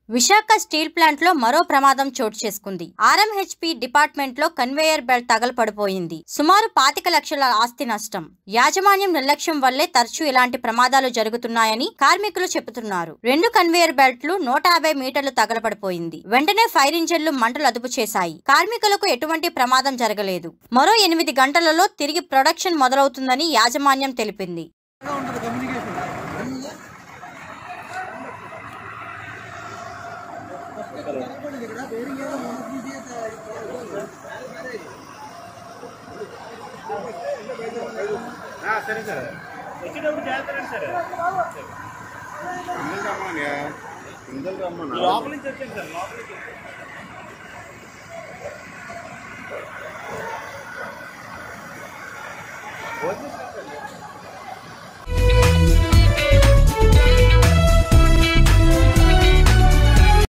Visakha steel plant లో మరో ప్రమాదం చోటు చేసుకుంది ఆర్ఎంహెచ్పి డిపార్ట్మెంట్ లో కన్వేయర్ బెల్ట్ తగలపడిపోయింది సుమారు పాతిక లక్షల ఆస్తి నష్టం యాజమాన్యం నిర్లక్ష్యం వల్లే తరచూ ఇలాంటి ప్రమాదాలు జరుగుతున్నాయని కార్మికులు చెబుతున్నారు రెండు కన్వేయర్ బెల్ట్లు నూట యాభై మీటర్లు తగలపడిపోయింది వెంటనే ఫైర్ ఇంజన్లు మంటలు అదుపు చేశాయి కార్మికులకు ఎటువంటి ప్రమాదం జరగలేదు మరో ఎనిమిది గంటలలో తిరిగి ప్రొడక్షన్ మొదలవుతుందని యాజమాన్యం తెలిపింది ఉంటుంది కమ్యూనికేషన్ ఇక్కడ బేరింగ్ ఏదో మొదటి నుంచి సరే సార్ వచ్చేటప్పుడు చేస్తారండి సార్ కిందలు రమ్మని కిందలు రమ్మని లోపల నుంచి వచ్చాను సార్ లోపల నుంచి పోతే